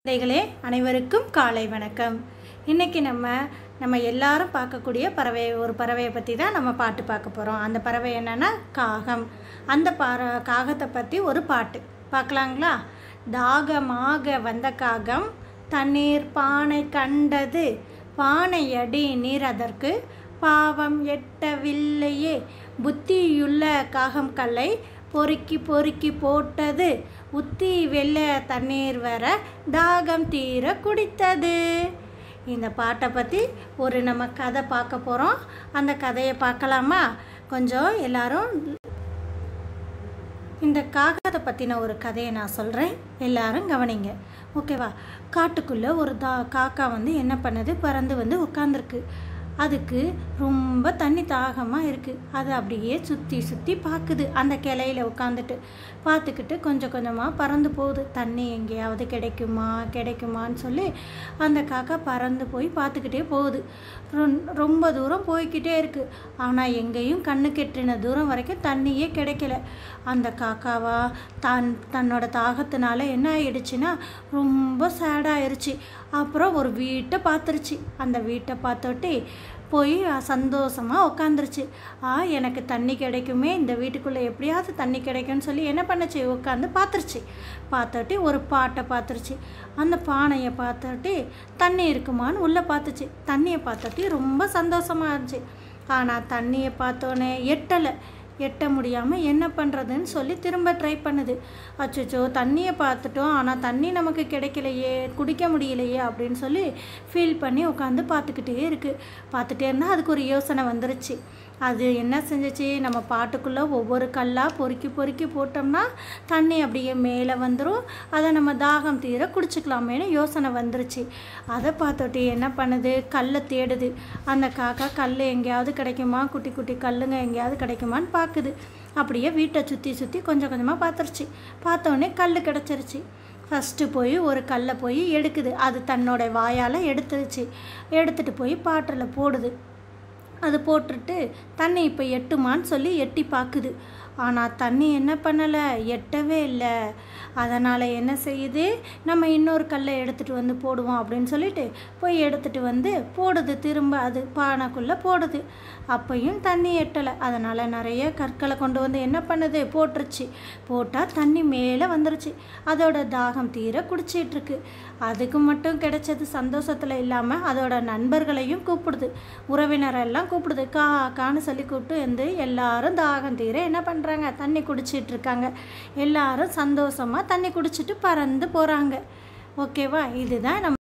குழந்தைகளே அனைவருக்கும் காலை வணக்கம் இன்றைக்கி நம்ம நம்ம எல்லாரும் பார்க்கக்கூடிய பறவை ஒரு பறவையை பற்றி தான் நம்ம பாட்டு பார்க்க போகிறோம் அந்த பறவை என்னென்னா காகம் அந்த பற காகத்தை பற்றி ஒரு பாட்டு பார்க்கலாங்களா தாகமாக வந்த காகம் தண்ணீர் பானை கண்டது பானையடி நீர் அதற்கு பாவம் எட்டவில்லையே புத்தியுள்ள காகம் கல்லை பொறுக்கி பொறுக்கி போட்டது உத்தி வெள்ள தண்ணீர் வர தாகம் தீர குடித்தது இந்த பாட்டை பற்றி ஒரு நம்ம கதை பார்க்க போகிறோம் அந்த கதையை பார்க்கலாமா கொஞ்சம் எல்லாரும் இந்த காகத்தை பற்றின ஒரு கதையை நான் சொல்கிறேன் எல்லாரும் கவனிங்க ஓகேவா காட்டுக்குள்ளே ஒரு தா காக்கா வந்து என்ன பண்ணுது பறந்து வந்து உட்காந்துருக்கு அதுக்கு ரொம்ப தண்ணி தாகமாக இருக்குது அது அப்படியே சுற்றி சுற்றி பார்க்குது அந்த கிளையில உட்காந்துட்டு பார்த்துக்கிட்டு கொஞ்சம் கொஞ்சமாக பறந்து போகுது தண்ணி எங்கேயாவது கிடைக்குமா கிடைக்குமான்னு சொல்லி அந்த காக்கா பறந்து போய் பார்த்துக்கிட்டே போகுது ரொம்- ரொம்ப தூரம் போய்க்கிட்டே இருக்குது ஆனால் எங்கேயும் கண்ணு கெட்டின தூரம் வரைக்கும் தண்ணியே கிடைக்கல அந்த காக்காவா தன் தன்னோட தாகத்தினால என்ன ஆயிடுச்சுன்னா ரொம்ப சேடாயிருச்சு அப்புறம் ஒரு வீட்டை பார்த்துருச்சு அந்த வீட்டை பார்த்தோட்டி போய் சந்தோஷமாக உட்காந்துருச்சு ஆ எனக்கு தண்ணி கிடைக்குமே இந்த வீட்டுக்குள்ளே எப்படியாவது தண்ணி கிடைக்கும்னு சொல்லி என்ன பண்ணுச்சு உட்காந்து பார்த்துருச்சு பார்த்துட்டு ஒரு பாட்டை பார்த்துருச்சு அந்த பானையை பார்த்துட்டு தண்ணி இருக்குமான்னு உள்ளே பார்த்துச்சு தண்ணியை பார்த்துட்டு ரொம்ப சந்தோஷமாக இருந்துச்சு ஆனால் தண்ணியை பார்த்தோன்னே எட்டலை எட்ட முடியாமல் என்ன பண்ணுறதுன்னு சொல்லி திரும்ப ட்ரை பண்ணுது அச்சோ தண்ணியை பார்த்துட்டோம் ஆனால் தண்ணி நமக்கு கிடைக்கலையே குடிக்க முடியலையே அப்படின்னு சொல்லி ஃபீல் பண்ணி உட்காந்து பார்த்துக்கிட்டே இருக்குது பார்த்துட்டே இருந்தால் அதுக்கு ஒரு யோசனை வந்துருச்சு அது என்ன செஞ்சுச்சு நம்ம பாட்டுக்குள்ளே ஒவ்வொரு கல்லாக பொறுக்கி பொறுக்கி போட்டோம்னா தண்ணி அப்படியே மேலே வந்துடும் அதை நம்ம தாகம் தீர குடிச்சிக்கலாமேன்னு யோசனை வந்துருச்சு அதை பார்த்துட்டு என்ன பண்ணுது கல்லை தேடுது அந்த காக்கா கல் எங்கேயாவது கிடைக்குமா குட்டி குட்டி கல்லுங்க எங்கேயாவது கிடைக்குமான்னு பார்க்குது அப்படியே வீட்டை சுற்றி சுற்றி கொஞ்சம் கொஞ்சமாக பார்த்துருச்சு பார்த்தோன்னே கல் கிடச்சிருச்சு ஃபஸ்ட்டு போய் ஒரு கல்லை போய் எடுக்குது அது தன்னோட வாயால் எடுத்துருச்சு எடுத்துகிட்டு போய் பாட்டில் போடுது அது போட்டுட்டு தண்ணி இப்போ எட்டுமான்னு சொல்லி எட்டி பார்க்குது ஆனால் தண்ணி என்ன பண்ணலை எட்டவே இல்லை அதனால் என்ன செய்யுது நம்ம இன்னொரு கல்லை எடுத்துகிட்டு வந்து போடுவோம் அப்படின்னு சொல்லிட்டு போய் எடுத்துகிட்டு வந்து போடுது திரும்ப அது பானைக்குள்ளே போடுது அப்பையும் தண்ணி எட்டலை அதனால் நிறைய கற்களை கொண்டு வந்து என்ன பண்ணுது போட்டுருச்சு போட்டால் தண்ணி மேலே வந்துருச்சு அதோட தாகம் தீர குடிச்சிட்டு இருக்கு அதுக்கு மட்டும் கிடைச்சது சந்தோஷத்தில் இல்லாமல் அதோட நண்பர்களையும் கூப்பிடுது உறவினரெல்லாம் கூப்பிடுது கா கான்னு சொல்லி கூப்பிட்டு வந்து எல்லாரும் தாகம் தீர என்ன பண்ணுறாங்க தண்ணி குடிச்சிட்டு இருக்காங்க எல்லாரும் சந்தோஷமாக தண்ணி குடிச்சிட்டு பறந்து போகிறாங்க ஓகேவா இதுதான் நம்ம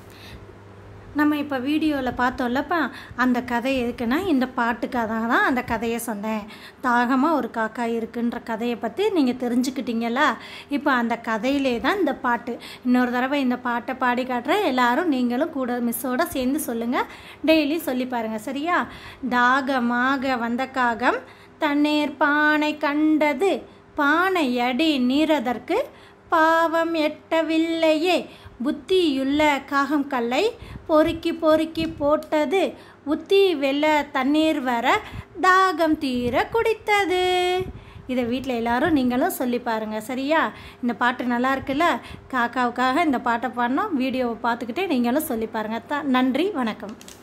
நம்ம இப்போ வீடியோவில் பார்த்தோம்லப்பா அந்த கதை எதுக்குன்னா இந்த பாட்டுக்காக தான் அந்த கதையை சொன்னேன் தாகமாக ஒரு காக்கா இருக்குன்ற கதையை பற்றி நீங்கள் தெரிஞ்சுக்கிட்டீங்களா இப்போ அந்த கதையிலே தான் இந்த பாட்டு இன்னொரு தடவை இந்த பாட்டை பாடி காட்டுறேன் எல்லாரும் நீங்களும் கூட மிஸ்ஸோட சேர்ந்து சொல்லுங்கள் டெய்லி சொல்லி பாருங்கள் சரியா தாகமாக வந்த காகம் தண்ணீர் பானை கண்டது பானை அடி நீரதற்கு பாவம் எட்டவில்லையே புத்தியுள்ள காகம் கல்லை பொறுக்கி பொறுக்கி போட்டது உத்தி வெள்ள தண்ணீர் வர தாகம் தீர குடித்தது இதை வீட்டில் எல்லாரும் நீங்களும் சொல்லி பாருங்கள் சரியா இந்த பாட்டு நல்லா இருக்குல்ல காக்காவுக்காக இந்த பாட்டை பாடினோம் வீடியோவை பார்த்துக்கிட்டே நீங்களும் சொல்லி பாருங்கள் த நன்றி வணக்கம்